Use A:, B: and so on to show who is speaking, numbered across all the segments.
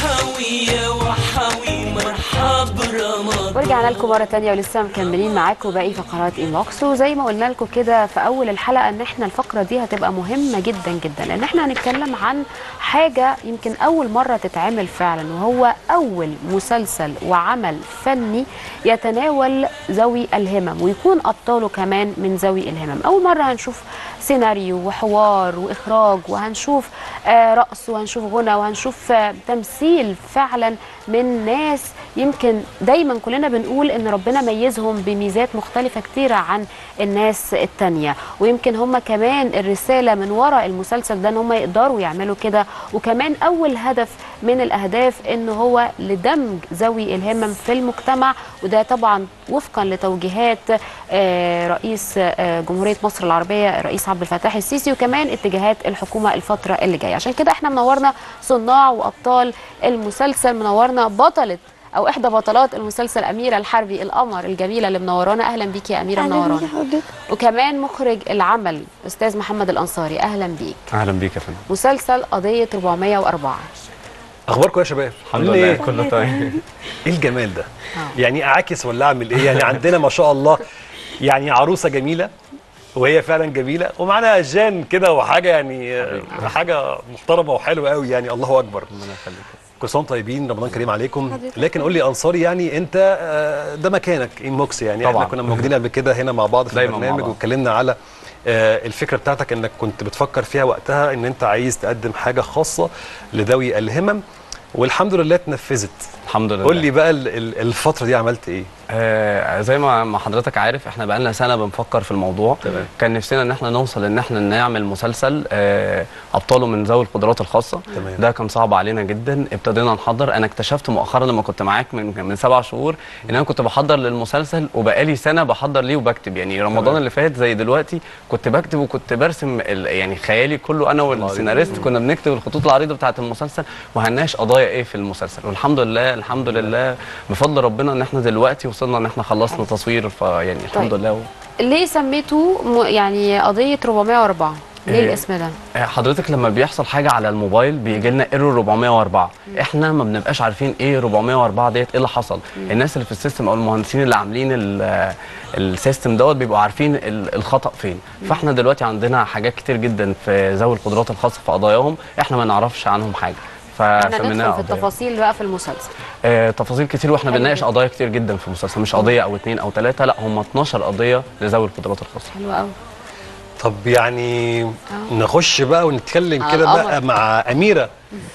A: وحوي يا وحوي مرحب رمضان
B: ورجعنا لكم مره تانية ولسه مكملين معاكم باقي فقرات انبوكس وزي ما قلنا لكم كده في اول الحلقه ان احنا الفقره دي هتبقى مهمه جدا جدا لان احنا هنتكلم عن حاجه يمكن اول مره تتعمل فعلا وهو اول مسلسل وعمل فني يتناول ذوي الهمم ويكون ابطاله كمان من ذوي الهمم اول مره هنشوف سيناريو وحوار واخراج وهنشوف آه، رقص وهنشوف غنى وهنشوف آه، تمثيل فعلا من ناس يمكن دايما كلنا بنقول ان ربنا ميزهم بميزات مختلفه كتيره عن الناس التانية ويمكن هم كمان الرساله من وراء المسلسل ده ان هم يقدروا يعملوا كده وكمان اول هدف من الاهداف ان هو لدمج ذوي الهمم في المجتمع وده طبعا وفقا لتوجيهات آه، رئيس آه، جمهوريه مصر العربيه الرئيس عبد الفتاح السيسي وكمان اتجاهات الحكومه الفتره اللي جايه عشان كده احنا منورنا صناع وابطال المسلسل منورنا بطله او احدى بطلات المسلسل اميره الحربي القمر الجميله اللي منورانا اهلا بيكي يا اميره
C: أهلاً
B: منورانا
C: بيكي حضرتك.
B: وكمان مخرج العمل استاذ محمد الانصاري اهلا بيك
D: اهلا بيك يا فندم
B: مسلسل قضيه 404
E: اخباركم يا شباب
D: الحمد
E: عاملين
D: لله
E: ايه
D: كله تمام
E: ايه الجمال ده
B: آه.
E: يعني اعاكس ولا اعمل ايه يعني عندنا ما شاء الله يعني عروسه جميله وهي فعلا جميله ومعانا جان كده وحاجه يعني آه، حاجه محترمه وحلوه قوي يعني الله اكبر
D: ربنا يخليك
E: كل سنه وانتم طيبين رمضان كريم عليكم
C: حضرتك
E: لكن قول لي انصاري يعني انت آه، ده مكانك انموكس يعني
D: طبعاً.
E: احنا كنا موجودين قبل كده هنا مع بعض في
D: دايماً مع
E: البرنامج
D: بعض.
E: واتكلمنا على آه، الفكره بتاعتك انك كنت بتفكر فيها وقتها ان انت عايز تقدم حاجه خاصه لذوي الهمم والحمد لله اتنفذت
D: الحمد لله
E: قول لي بقى ال- ال- الفتره دي عملت ايه
D: آه زي ما ما حضرتك عارف احنا بقالنا سنه بنفكر في الموضوع
E: تمام.
D: كان نفسنا ان احنا نوصل ان احنا نعمل مسلسل آه ابطاله من ذوي القدرات الخاصه
E: تمام.
D: ده كان صعب علينا جدا ابتدينا نحضر انا اكتشفت مؤخرا لما كنت معاك من من سبع شهور ان انا كنت بحضر للمسلسل وبقالي سنه بحضر ليه وبكتب يعني رمضان
E: تمام.
D: اللي فات زي دلوقتي كنت بكتب وكنت برسم ال- يعني خيالي كله انا والسيناريست كنا بنكتب الخطوط العريضه بتاعه المسلسل وهنناقش قضايا ايه في المسلسل والحمد لله الحمد لله بفضل ربنا ان احنا دلوقتي وصلنا ان احنا خلصنا تصوير فيعني الحمد
B: طيب.
D: لله
B: ليه سميته م- يعني قضيه 404 ليه
D: إيه.
B: الاسم ده
D: آه، حضرتك لما بيحصل حاجه على الموبايل بيجي لنا ايرور 404 احنا ما بنبقاش عارفين ايه 404 ديت ايه اللي حصل الناس اللي في السيستم او المهندسين اللي عاملين ال- آه، السيستم دوت بيبقوا عارفين ال- الخطا فين فاحنا دلوقتي عندنا حاجات كتير جدا في ذوي القدرات الخاصه في قضاياهم احنا ما نعرفش عنهم حاجه
B: احنا
D: فسميناها
B: ندخل في
D: قضايا.
B: التفاصيل بقى في المسلسل
D: آه، تفاصيل كتير واحنا
B: حلو
D: بنناقش
B: جدا.
D: قضايا كتير جدا في المسلسل مش قضيه او اتنين او ثلاثه لا هم 12 قضيه لذوي القدرات الخاصه
B: حلو قوي
E: طب يعني نخش بقى ونتكلم
B: على
E: كده
B: القمر.
E: بقى مع اميره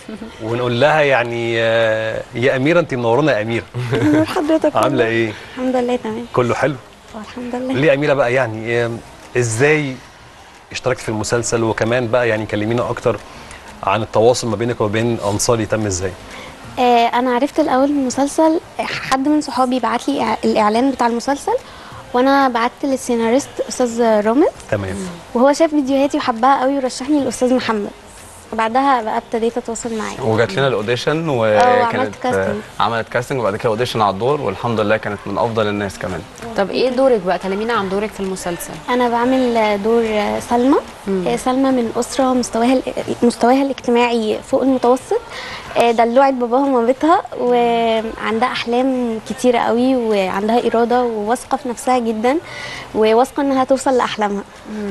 E: ونقول لها يعني آه، يا اميره انت منورانا يا اميره
C: حضرتك
E: عامله ايه
C: الحمد لله تمام
E: كله حلو
C: آه، الحمد لله
E: ليه يا اميره بقى يعني آه، ازاي اشتركت في المسلسل وكمان بقى يعني كلمينا اكتر عن التواصل ما بينك وما بين انصاري تم ازاي
C: آه انا عرفت الاول المسلسل حد من صحابي بعت لي إع- الاعلان بتاع المسلسل وانا بعت للسيناريست استاذ رامز
E: تمام
C: وهو شاف فيديوهاتي وحبها قوي ورشحني للاستاذ محمد وبعدها بقى ابتديت اتواصل معاه
D: وجات لنا الاوديشن
C: عملت
D: وكانت
C: كاستنج.
D: عملت كاستنج وبعد كده اوديشن على الدور والحمد لله كانت من افضل الناس كمان
B: طب ايه دورك بقى كلمينا عن دورك في المسلسل
C: انا بعمل دور سلمى آه، سلمى من اسره مستواها ال- مستواها الاجتماعي فوق المتوسط آه، دلوعت باباها ومامتها وعندها احلام كتيره قوي وعندها اراده وواثقه في نفسها جدا وواثقه انها توصل لاحلامها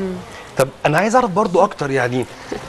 E: طب انا عايز اعرف برضو اكتر يعني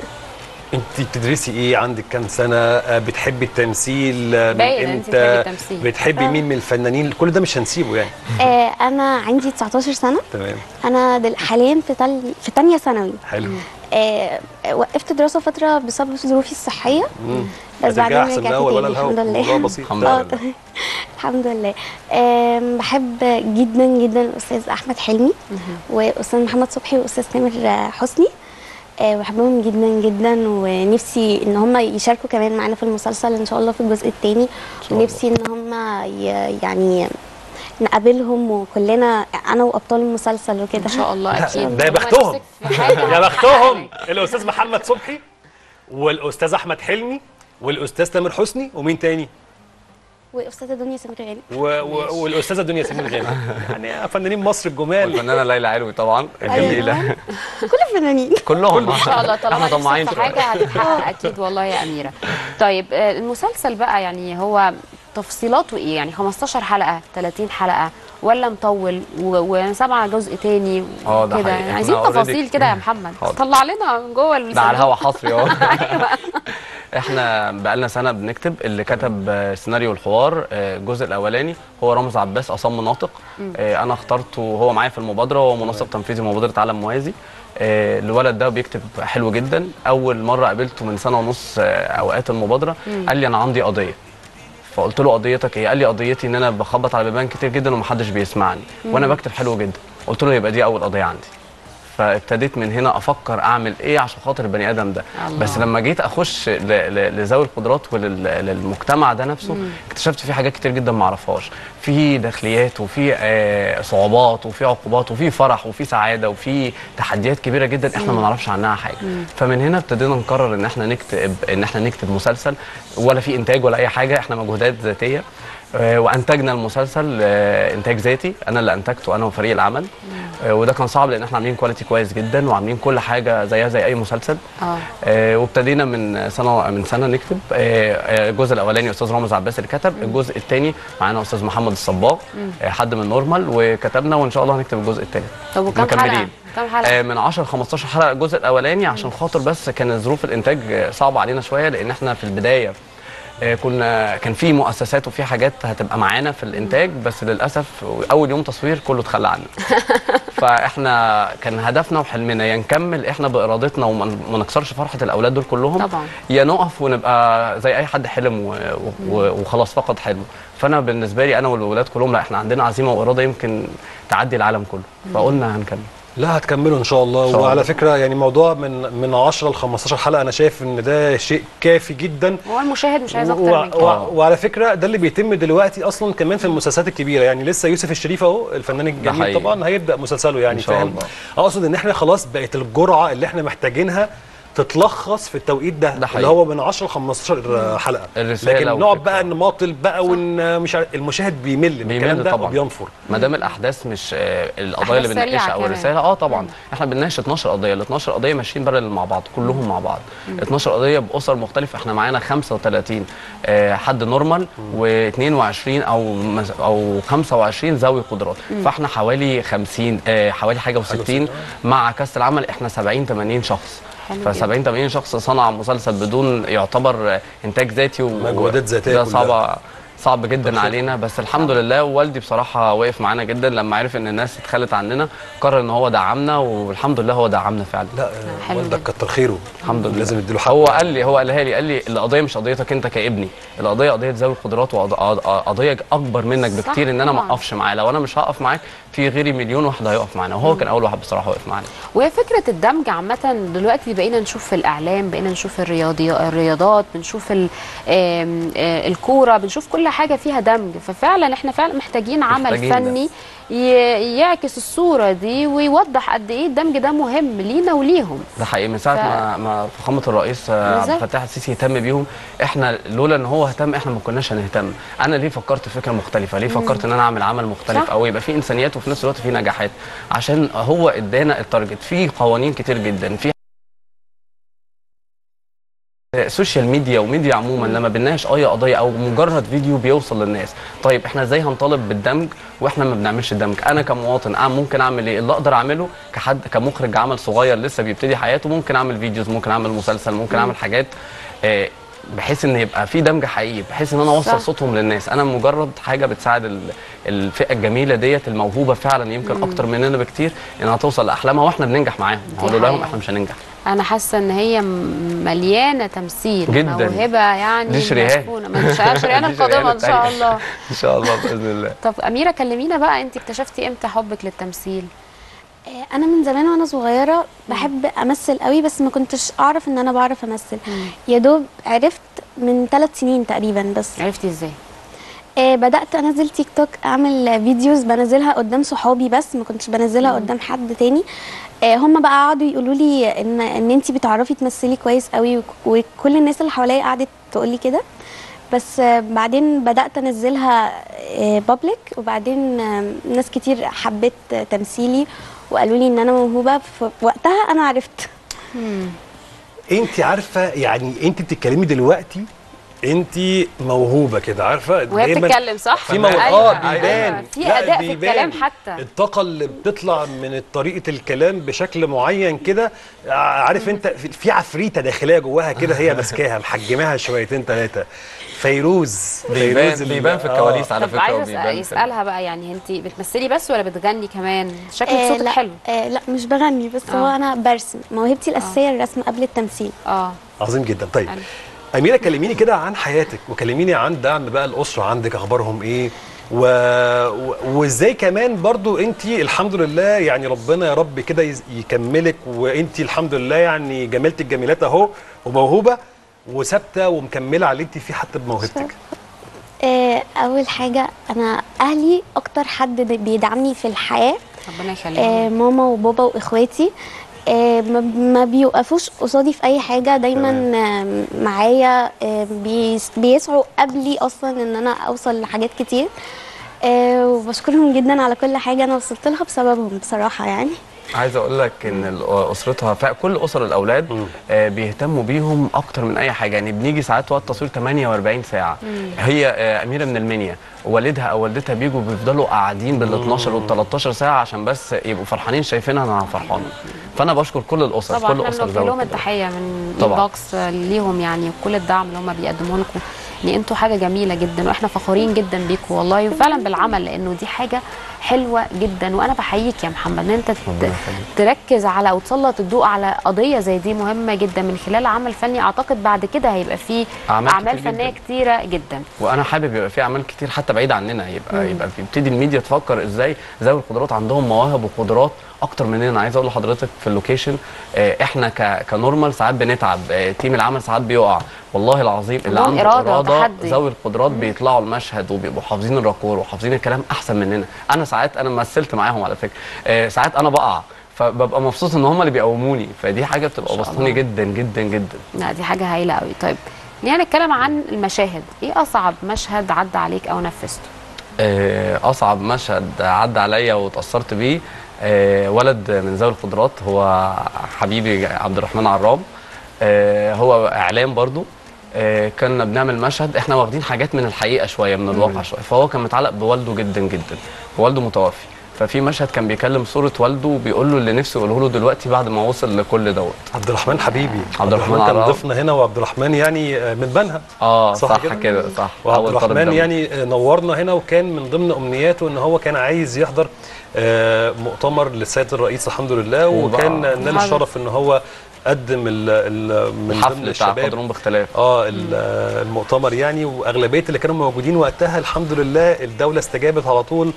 E: انت بتدرسي ايه عندك كام سنه آه، بتحبي التمثيل آه، من
B: باين إن أنت بتحبي التمثيل.
E: بتحبي مين من الفنانين كل ده مش هنسيبه يعني
C: آه، انا عندي 19 سنه
E: تمام
C: انا دل حاليا في تل... في تانية ثانوي
E: حلو
C: آه، وقفت دراسه فتره بسبب ظروفي الصحيه
E: مم.
C: بس
E: هترجعي
C: بعدين
E: احسن من
C: رجعت
E: الاول ولا
C: تاني
E: الهوا
C: الحمد لله
E: الموضوع بسيط
D: الحمد
C: اه
D: لله.
C: تمام. الحمد لله آم، بحب جدا جدا الاستاذ احمد حلمي واستاذ محمد صبحي واستاذ تامر آه، حسني آه، بحبهم جدا جدا ونفسي ان هم يشاركوا كمان معانا في المسلسل ان شاء الله في الجزء الثاني ونفسي ان هم ي- يعني نقابلهم وكلنا انا وابطال المسلسل وكده
B: ان شاء الله
E: لا،
B: اكيد
E: ده يا
B: هو
E: بختهم.
B: نفسك في حاجة
E: يا بختهم
B: هتحققها.
E: الاستاذ محمد صبحي والاستاذ احمد حلمي والاستاذ تامر حسني ومين تاني
C: واستاذه دنيا سمير غانم
E: و... و... والاستاذه دنيا سمير غانم يعني فنانين مصر الجمال
D: والفنانه ليلى علوي طبعا الجميله
C: كل الفنانين
D: كلهم
B: ان شاء الله طالما
D: احنا طماعين
B: نفسك في حاجه هتتحقق اكيد والله يا اميره طيب آه، المسلسل بقى يعني هو تفصيلاته ايه يعني 15 حلقه 30 حلقه ولا مطول و- وانا سامعه جزء تاني
D: اه، ده
B: كده
D: حقيقي.
B: يعني عايزين
D: احنا already
B: تفاصيل كده يا محمد
D: حاضر.
B: طلع لنا من جوه
D: ده على
B: الصندوق.
D: الهوا حصري اهو احنا بقالنا سنه بنكتب اللي كتب آه، سيناريو الحوار آه، الجزء الاولاني هو رامز عباس اصم ناطق آه، انا اخترته هو معايا في المبادره وهو منسق تنفيذي مبادره عالم موازي آه، الولد ده بيكتب حلو جدا اول مره قابلته من سنه ونص آه، اوقات المبادره قال لي انا عندي قضيه فقلت له قضيتك ايه؟ قال لي قضيتي ان انا بخبط على بيبان كتير جدا ومحدش بيسمعني وانا بكتب حلو جدا قلت له يبقى دي اول قضيه عندي فابتديت من هنا افكر اعمل ايه عشان خاطر البني ادم ده
B: الله.
D: بس لما جيت اخش ل- ل- لذوي القدرات وللمجتمع ده نفسه اكتشفت فيه حاجات كتير جدا ما اعرفهاش في داخليات وفي آه، صعوبات وفي عقوبات وفي فرح وفي سعاده وفي تحديات كبيره جدا احنا ما نعرفش عنها حاجه فمن هنا ابتدينا نقرر ان احنا نكتب ان احنا نكتب مسلسل ولا في انتاج ولا اي حاجه احنا مجهودات ذاتيه آه، وانتجنا المسلسل آه، انتاج ذاتي انا اللي انتجته انا وفريق العمل آه، وده كان صعب لان احنا عاملين كواليتي كويس جدا وعاملين كل حاجه زيها زي اي مسلسل
B: اه
D: آه، وابتدينا من سنه من سنه نكتب آه، آه، الجزء الاولاني استاذ رامز عباس اللي كتب الجزء الثاني معانا استاذ محمد الصباغ آه، حد من نورمال وكتبنا وان شاء الله هنكتب الجزء الثالث
B: طب وكم حلقه كم حلقه
D: آه، من 10 ل 15 حلقه الجزء الاولاني عشان خاطر بس كان ظروف الانتاج آه، صعبه علينا شويه لان احنا في البدايه آه، كنا كان في مؤسسات وفي حاجات هتبقى معانا في الانتاج بس للاسف اول يوم تصوير كله اتخلى عنا فاحنا كان هدفنا وحلمنا يا نكمل احنا بارادتنا وما ما نكسرش فرحه الاولاد دول كلهم
B: طبعا.
D: يا نقف ونبقى زي اي حد حلم و- و- وخلاص فقد حلمه فانا بالنسبه لي انا والولاد كلهم لا احنا عندنا عزيمه واراده يمكن تعدي العالم كله فقلنا هنكمل
E: لا هتكملوا ان شاء الله
D: إن شاء
E: وعلى
D: الله.
E: فكره يعني موضوع من من 10 ل 15 حلقه انا شايف ان ده شيء كافي جدا
B: هو المشاهد مش عايز
E: و-
B: اكتر من كده
E: و- وعلى فكره ده اللي بيتم دلوقتي اصلا كمان في المسلسلات الكبيره يعني لسه يوسف الشريف اهو الفنان الجميل
D: حقيقي.
E: طبعا هيبدا مسلسله يعني
D: إن شاء
E: فاهم
D: الله.
E: اقصد ان احنا خلاص بقت الجرعه اللي احنا محتاجينها تتلخص في التوقيت ده,
D: ده
E: اللي
D: حقيقي.
E: هو من 10 ل 15 حلقه
D: الرسالة
E: لكن نقعد
D: والفكرة.
E: بقى نماطل بقى ون مش عارف المشاهد بيمل من الكلام
D: بيمل
E: ده
D: طبعا
E: وبينفر
D: ما دام الاحداث مش آه، القضايا اللي
B: أحداث سريعة
D: بنناقشها او
B: كمان.
D: الرساله اه طبعا احنا بنناقش 12 قضيه ال 12 قضيه ماشيين بارل مع بعض كلهم مع بعض 12 قضيه باسر مختلفه احنا معانا 35 آه، حد نورمال و22 او مس- او 25 ذوي قدرات فاحنا حوالي 50 آه، حوالي حاجه و60 مع كاس العمل احنا 70 80 شخص
B: حلو
D: ف 70 80 شخص صنع مسلسل بدون يعتبر آه، انتاج ذاتي و-
E: مجهودات ذاتية
D: ده
E: كلها.
D: صعبه صعب جدا علينا بس الحمد لله ووالدي بصراحه وقف معانا جدا لما عرف ان الناس اتخلت عننا قرر ان هو دعمنا والحمد لله هو دعمنا فعلا
E: لا
B: حلو
E: والدك
B: جدا.
E: كتر خيره
D: الحمد لله
E: لازم اديله حقه
D: هو قال لي هو قالها لي قال لي القضيه مش قضيتك انت كابني القضيه قضيه ذوي القدرات وقضيه اكبر منك
B: صح
D: بكتير ان انا ما
B: طبعاً.
D: اقفش معاه لو انا مش هقف معاك في غيري مليون واحد هيقف معانا وهو كان اول واحد بصراحه وقف معانا
B: وهي فكره الدمج عامه دلوقتي بقينا نشوف في الاعلام بقينا نشوف الرياضي الرياضات بنشوف ال- آم، آه، الكوره بنشوف كل حاجه فيها دمج ففعلا احنا فعلا محتاجين عمل
D: محتاجين ده.
B: فني ي- يعكس الصوره دي ويوضح قد ايه الدمج ده مهم لينا وليهم
D: ده حقيقي من ساعه
B: ف-
D: ما ما فخامه الرئيس آه، عبد
B: بالظبط.
D: الفتاح السيسي اهتم بيهم احنا لولا ان هو اهتم احنا ما كناش هنهتم انا ليه فكرت في فكره مختلفه ليه فكرت ان انا اعمل عمل مختلف
B: صح.
D: او يبقى فيه انسانيات وفي نفس الوقت فيه نجاحات عشان هو ادانا التارجت في قوانين كتير جدا في سوشيال ميديا وميديا عموما لما بنناقش اي قضيه او مجرد فيديو بيوصل للناس طيب احنا ازاي هنطالب بالدمج واحنا ما بنعملش الدمج انا كمواطن أنا ممكن اعمل ايه اللي اقدر اعمله كحد كمخرج عمل صغير لسه بيبتدي حياته ممكن اعمل فيديوز ممكن اعمل مسلسل ممكن اعمل حاجات آه، بحيث ان يبقى في دمج حقيقي بحيث ان انا
B: صح.
D: اوصل صوتهم للناس انا مجرد حاجه بتساعد ال- الفئه الجميله ديت الموهوبه فعلا يمكن اكتر مننا بكتير انها توصل لاحلامها واحنا بننجح معاهم
B: دي
D: هو لولاهم
B: حقيقة.
D: احنا مش هننجح
B: انا حاسه ان هي م- مليانه تمثيل
D: جدا.
B: موهبه يعني
D: دي شريهان.
B: مسكونة. ما شريهان شريهان
D: دي
B: القادمه ان شاء
D: التانية.
B: الله
D: ان شاء الله باذن الله
B: طب اميره كلمينا بقى انت اكتشفتي امتى حبك للتمثيل
C: آه، انا من زمان وانا صغيره بحب امثل قوي بس ما كنتش اعرف ان انا بعرف امثل يا دوب عرفت من ثلاث سنين تقريبا بس
B: عرفتي ازاي
C: آه بدات انزل تيك توك اعمل فيديوز بنزلها قدام صحابي بس ما كنتش بنزلها قدام حد تاني آه، هم بقى قعدوا يقولوا لي ان ان انت بتعرفي تمثلي كويس قوي وك- وكل الناس اللي حواليا قعدت تقول لي كده بس آه، بعدين بدات انزلها بابليك وبعدين آه، ناس كتير حبت آه، تمثيلي وقالوا لي ان انا موهوبه في وقتها انا عرفت
E: انت عارفه يعني انت بتتكلمي دلوقتي انت موهوبه كده عارفه
B: وهي
E: دايماً
B: بتتكلم صح؟
E: في مو...
B: أيوة،
E: اه
B: أيوة.
E: بيبان
B: في
E: لا،
B: اداء في
E: بيبان.
B: الكلام حتى
E: الطاقه اللي بتطلع من طريقه الكلام بشكل معين كده ع- عارف انت في- في عفريته داخليه جواها كده هي ماسكاها محجماها شويتين ثلاثه فيروز
D: بيبان
E: فيروز ال-
D: بيبان في
E: آه.
D: الكواليس على
B: طب
D: فكره
B: عايزه
D: وبيبان
B: أسأل
D: في-
B: يسالها بقى يعني انت بتمثلي بس ولا بتغني كمان شكلك
C: آه،
B: صوتك
C: لا
B: حلو
C: آه لا مش بغني بس
B: آه.
C: هو انا برسم موهبتي الاساسيه الرسم قبل التمثيل
B: اه
E: عظيم جدا طيب
B: حلو.
E: أميرة كلميني كده عن حياتك وكلميني عن دعم بقى الأسرة عندك أخبارهم إيه و... و... وإزاي كمان برضو أنت الحمد لله يعني ربنا يا رب كده يز- يكملك وأنت الحمد لله يعني جميلة الجميلات أهو وموهوبة وثابتة ومكملة على اللي أنت فيه حتى بموهبتك
C: آه اول حاجه انا اهلي اكتر حد بيدعمني في الحياه
B: ربنا
C: آه
B: يخليك
C: ماما وبابا واخواتي آه ما- ما بيوقفوش قصادي في اي حاجه دايما آه معايا آه بيس- بيسعوا قبلي اصلا ان انا اوصل لحاجات كتير آه وبشكرهم جدا على كل حاجه انا وصلت لها بسببهم بصراحه يعني
D: عايز اقول لك ان ال- اسرتها ف- كل اسر الاولاد آه، بيهتموا بيهم اكتر من اي حاجه يعني بنيجي ساعات وقت تصوير 48 ساعه هي آه، اميره من المنيا والدها او والدتها بيجوا بيفضلوا قاعدين بال 12 وال 13 ساعه عشان بس يبقوا فرحانين شايفينها انا فرحانه فانا بشكر كل الاسر
B: طبعا
D: كل
B: احنا
D: اسر
B: بنوجه
D: ذوي
B: لهم
D: القدرات.
B: التحيه من
D: طبعاً.
B: انبوكس ليهم يعني وكل الدعم اللي هم بيقدموه لكم يعني انتوا حاجه جميله جدا واحنا فخورين جدا بيكم والله وفعلا بالعمل لانه دي حاجه حلوه جدا وانا بحييك يا محمد ان انت ت-
D: ربنا يخليك.
B: تركز على وتسلط الضوء على قضيه زي دي مهمه جدا من خلال عمل فني اعتقد بعد كده هيبقى فيه
D: أعمال
B: اعمال
D: كتير
B: فنيه
D: جداً.
B: كتيره جدا
D: وانا حابب يبقى في اعمال كتير حتى بعيد عننا يبقى يبقى بيبتدي الميديا تفكر ازاي ذوي القدرات عندهم مواهب وقدرات اكتر مننا عايز اقول لحضرتك في اللوكيشن آه، احنا ك كنورمال ساعات بنتعب آه، تيم العمل ساعات بيقع والله العظيم اللي
B: عندهم
D: عنده
B: إرادة
D: اراده
B: وتحدي.
D: ذوي القدرات بيطلعوا المشهد وبيبقوا حافظين الراكور وحافظين الكلام احسن مننا انا ساعات انا مثلت معاهم على فكره آه، ساعات انا بقع فببقى مبسوط ان هم اللي بيقوموني فدي حاجه بتبقى
B: شاء
D: بسطاني
B: الله.
D: جدا جدا جدا
B: لا دي حاجه هايله قوي طيب خلينا نتكلم عن المشاهد ايه اصعب مشهد عدى عليك او نفذته
D: آه، اصعب مشهد عدى عليا واتاثرت بيه آه، ولد من ذوي القدرات هو حبيبي عبد الرحمن عرام آه، هو اعلام برضو آه، كنا بنعمل مشهد احنا واخدين حاجات من الحقيقه شويه من الواقع شويه فهو كان متعلق بوالده جدا جدا والده متوفي ففي مشهد كان بيكلم صوره والده وبيقول له اللي نفسه يقوله له دلوقتي بعد ما وصل لكل دوت
E: عبد الرحمن حبيبي
D: عبد الرحمن
E: كان
D: عراب.
E: ضيفنا هنا وعبد الرحمن يعني آه، من بنها
D: اه
E: صح
D: صح,
E: كده؟
D: كده صح
E: وعبد
D: أول طالب
E: الرحمن
D: جامعة.
E: يعني نورنا هنا وكان من ضمن امنياته ان هو كان عايز يحضر آه، مؤتمر للسيد الرئيس الحمد لله وكان
D: وبقى-
E: نال الشرف ان هو قدم ال ال من ضمن
D: الحفل بتاع
E: الشباب
D: قدرون باختلاف
E: اه ال- آه، المؤتمر يعني واغلبيه اللي كانوا موجودين وقتها الحمد لله الدوله استجابت على طول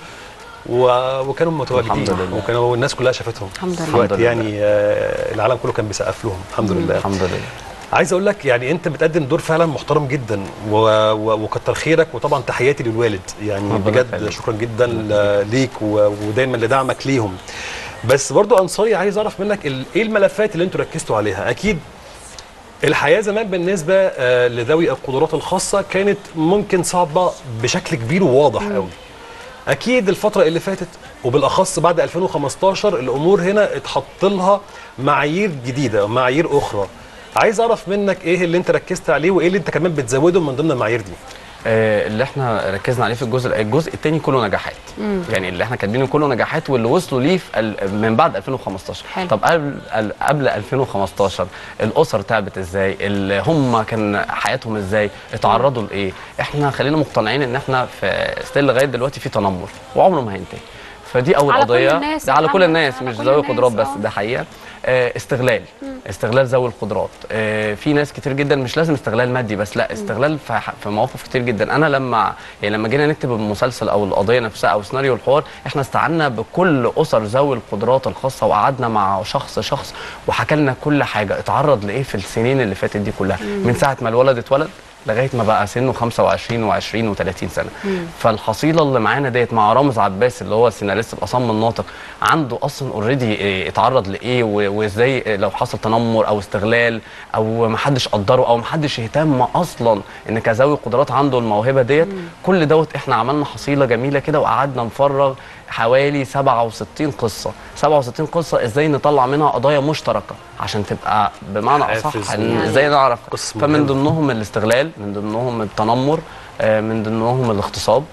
E: و- وكانوا متواجدين
D: الحمد لله.
E: وكانوا الناس كلها شافتهم
B: الحمد
E: في
B: لله.
E: وقت
D: الحمد لله.
E: يعني آه، العالم كله كان بيسقف لهم الحمد لله
D: الحمد لله
E: عايز اقول لك يعني انت بتقدم دور فعلا محترم جدا و... و... وكتر خيرك وطبعا تحياتي للوالد يعني
D: ربنا
E: بجد
D: يخليك.
E: شكرا جدا ل- ليك و... ودايما لدعمك ليهم بس برضو انصاري عايز اعرف منك ال... ايه الملفات اللي انتوا ركزتوا عليها اكيد الحياه زمان بالنسبه آه، لذوي القدرات الخاصه كانت ممكن صعبه بشكل كبير وواضح قوي اكيد الفتره اللي فاتت وبالاخص بعد 2015 الامور هنا اتحط لها معايير جديده معايير اخرى عايز اعرف منك ايه اللي انت ركزت عليه وايه اللي انت كمان بتزوده من ضمن المعايير دي
D: آه، اللي احنا ركزنا عليه في الجزء الجزء الثاني كله نجاحات يعني اللي احنا كاتبينه كله نجاحات واللي وصلوا ليه في ال- من بعد 2015
B: حلو.
D: طب قبل ال- قبل 2015 الاسر تعبت ازاي ال- هم كان حياتهم ازاي اتعرضوا لايه احنا خلينا مقتنعين ان احنا في ستيل لغايه دلوقتي في تنمر وعمره ما هينتهي فدي اول
B: على كل
D: قضيه
B: الناس
D: ده
B: يا
D: على كل
B: محمد،
D: الناس
B: على
D: مش
B: كل
D: ذوي
B: الناس،
D: القدرات بس
B: آه.
D: ده حقيقه آه، استغلال استغلال ذوي القدرات آه، في ناس كتير جدا مش لازم استغلال مادي بس لا استغلال في ح- في مواقف كتير جدا انا لما يعني لما جينا نكتب المسلسل او القضيه نفسها او سيناريو الحوار احنا استعنا بكل اسر ذوي القدرات الخاصه وقعدنا مع شخص شخص وحكى لنا كل حاجه اتعرض لايه في السنين اللي فاتت دي كلها من ساعه ما الولد اتولد لغايه ما بقى سنه 25 و20 و30 سنه فالحصيله اللي معانا ديت مع رامز عباس اللي هو السيناريست الاصم الناطق عنده اصلا اوريدي اتعرض لايه و- وازاي لو حصل تنمر او استغلال او ما حدش قدره او ما حدش اهتم اصلا ان كذوي قدرات عنده الموهبه ديت كل دوت احنا عملنا حصيله جميله كده وقعدنا نفرغ حوالي 67 قصه 67 قصه ازاي نطلع منها قضايا مشتركه عشان تبقى بمعنى اصح
E: حافز
D: إن
E: و-
D: ازاي نعرف
E: قصص
D: فمن
E: مهمة.
D: ضمنهم الاستغلال من ضمنهم التنمر آه، من ضمنهم الاغتصاب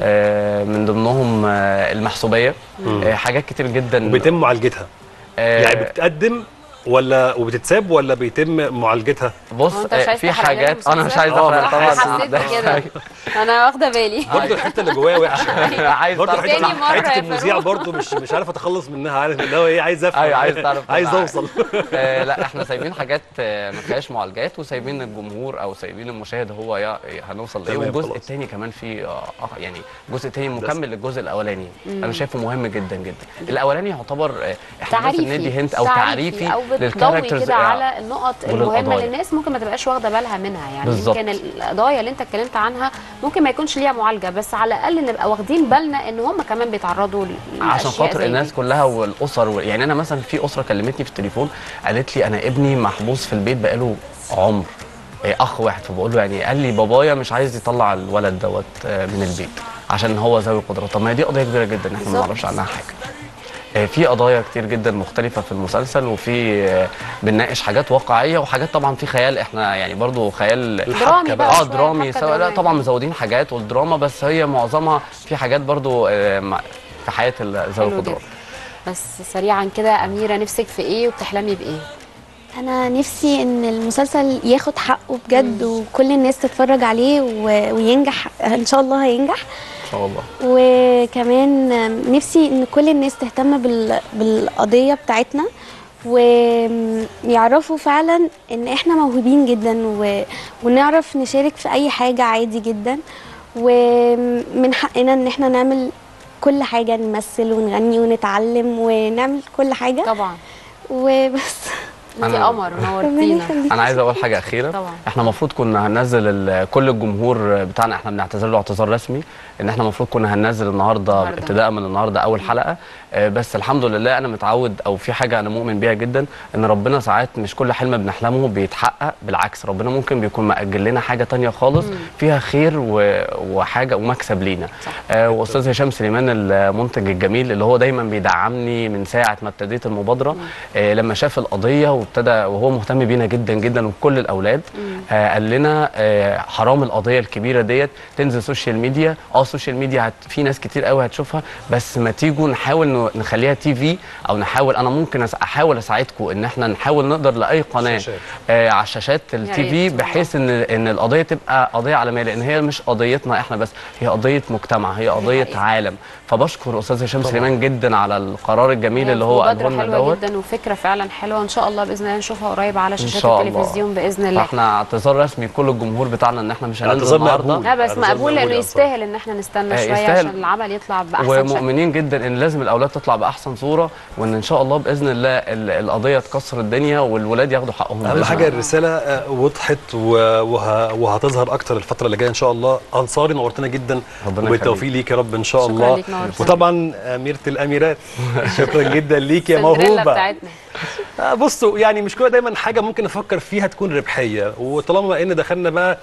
D: آه، من ضمنهم آه، المحسوبيه آه، حاجات كتير جدا
E: وبيتم معالجتها
D: آه،
E: يعني بتقدم ولا وبتتساب ولا بيتم معالجتها
D: بص
B: هو أنت مش
D: آه،
B: عايز
D: في
B: تحرق لنا
D: حاجات انا مش عايز
E: المسلسل؟
D: احرق
E: آه،
D: طبعا
B: حسيت
D: ده-
B: كده انا واخده بالي
E: برضه الحته اللي جوايا وحشه
D: عايز
E: برضه
D: تعرف
B: تاني
E: حته
B: مرة
E: حته
B: يا
E: المذيع
B: فاروق.
E: برضه مش مش عارف اتخلص منها عارف اللي هو ايه عايز افهم
D: أيوة، عايز تعرف
E: عايز
D: طبعا.
E: اوصل
D: آه لا احنا سايبين حاجات آه، ما فيهاش معالجات وسايبين الجمهور او سايبين المشاهد هو يا هنوصل لايه
E: تمام،
D: والجزء
E: خلاص.
D: الثاني كمان فيه آه آه، يعني الجزء الثاني مكمل للجزء الاولاني انا شايفه مهم جدا جدا الاولاني يعتبر آه، احنا بس
B: تعريفي
D: بندي هنت او تعريفي
B: او بتضوي
D: للكاركترز
B: كده على النقط المهمه
D: وللقضايا.
B: اللي الناس ممكن ما تبقاش واخده بالها منها يعني
D: بالظبط.
B: يمكن القضايا اللي انت اتكلمت عنها ممكن ما يكونش ليها معالجه بس على الاقل نبقى واخدين بالنا ان هم كمان بيتعرضوا ل-
D: عشان
B: لأشياء
D: خاطر
B: زي
D: الناس
B: دي.
D: كلها والاسر و... يعني انا مثلا في اسره كلمتني في التليفون قالت لي انا ابني محبوس في البيت بقاله عمر إيه، اخ واحد فبقول له يعني قال لي بابايا مش عايز يطلع الولد دوت آه، من البيت عشان هو ذوي قدرات طب ما هي دي قضيه كبيره جدا احنا ما
B: بالظبط.
D: نعرفش عنها حاجه آه، في قضايا كتير جدا مختلفة في المسلسل وفي آه، بنناقش حاجات واقعية وحاجات طبعا في خيال احنا يعني برضو خيال
B: درامي بقى
D: اه
B: شوية،
D: درامي
B: حبكة
D: سواء لا
B: درامية.
D: طبعا مزودين حاجات والدراما بس هي معظمها في حاجات برضو آه، مع- في حياة ال- ذوي
B: حلو
D: القدرات
B: جدا. بس سريعا كده اميره نفسك في ايه وبتحلمي بايه
C: انا نفسي ان المسلسل ياخد حقه بجد وكل الناس تتفرج عليه و- وينجح ان شاء الله هينجح
D: ان شاء الله
C: وكمان نفسي ان كل الناس تهتم بال... بالقضيه بتاعتنا ويعرفوا فعلا ان احنا موهوبين جدا و... ونعرف نشارك في اي حاجه عادي جدا ومن حقنا ان احنا نعمل كل حاجه نمثل ونغني ونتعلم ونعمل كل حاجه
B: طبعا
C: وبس
B: انت
D: أنا-
B: قمر
C: ربنا
B: نورتينا
C: يخليك
D: انا عايز اقول حاجه اخيره
B: طبعا.
D: احنا المفروض كنا هننزل ال- كل الجمهور بتاعنا احنا بنعتذر له اعتذار رسمي ان احنا المفروض كنا هننزل النهارده
B: النهاردة.
D: ابتداء من النهارده اول حلقه آه، بس الحمد لله انا متعود او في حاجه انا مؤمن بيها جدا ان ربنا ساعات مش كل حلم بنحلمه بيتحقق بالعكس ربنا ممكن بيكون مأجل لنا حاجه تانية خالص فيها خير و- وحاجه ومكسب لينا آه، واستاذ هشام سليمان المنتج الجميل اللي هو دايما بيدعمني من ساعه ما ابتديت المبادره آه، لما شاف القضيه وابتدى وهو مهتم بينا جدا جدا وبكل الاولاد آه، قال لنا آه، حرام القضيه الكبيره ديت تنزل سوشيال ميديا اه السوشيال ميديا هت في ناس كتير قوي هتشوفها بس ما تيجوا نحاول ن- نخليها تي في او نحاول انا ممكن أس- احاول اساعدكم ان احنا نحاول نقدر لاي قناه
E: شاشات.
D: آه على شاشات التي في
B: ريت.
D: بحيث ان ان القضيه تبقى قضيه عالميه لان هي مش قضيتنا احنا بس هي قضيه مجتمع هي قضيه
B: حقيقة.
D: عالم فبشكر استاذ هشام سليمان جدا على القرار الجميل اللي هو
B: مبادرة
D: قاله لنا
B: حلوه
D: دوت
B: جدا وفكره فعلا حلوه ان شاء الله باذن الله نشوفها قريب على شاشات
D: شاء الله.
B: التلفزيون باذن الله
D: فاحنا اعتذار رسمي لكل الجمهور بتاعنا ان احنا مش هننزل
E: اعتذار
D: النهارده
E: مقبول.
B: لا بس
E: اعتذار
B: مقبول لانه
E: يا أنصار.
B: يستاهل ان احنا نستنى
D: آه،
B: شويه
D: يستاهل.
B: عشان العمل يطلع باحسن شكل
D: ومؤمنين جدا ان لازم الاولاد تطلع باحسن صوره وان ان شاء الله باذن الله ال- القضيه تكسر الدنيا والولاد ياخدوا حقهم
E: اهم
D: بإذن
E: حاجه
D: الله.
E: الرساله آه، وضحت و- وه- وهتظهر اكتر الفتره اللي جايه ان شاء الله انصاري نورتنا جدا
D: ربنا
E: وبالتوفيق
D: يخليك.
E: ليك يا رب ان شاء
B: شكراً
E: الله
B: ليك، نورتنا.
E: وطبعا اميره الاميرات شكرا جدا ليك يا
B: السندريلا
E: موهوبه
B: بتاعتنا
E: آه، بصوا يعني مش كل دايما حاجه ممكن نفكر فيها تكون ربحيه وطالما ان دخلنا بقى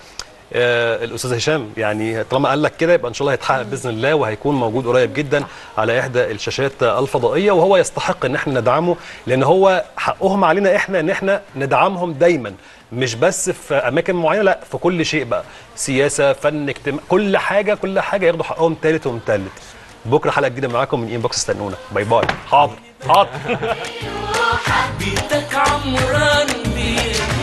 E: آه الاستاذ هشام يعني طالما قال لك كده يبقى ان شاء الله هيتحقق باذن الله وهيكون موجود قريب جدا على احدى الشاشات الفضائيه وهو يستحق ان احنا ندعمه لان هو حقهم علينا احنا ان احنا ندعمهم دايما مش بس في اماكن معينه لا في كل شيء بقى سياسه فن اجتماع كل حاجه كل حاجه ياخدوا حقهم ثالث ومثلث بكره حلقه جديده معاكم من انبوكس استنونا باي باي حاضر حاضر
A: بيتك عمران بيه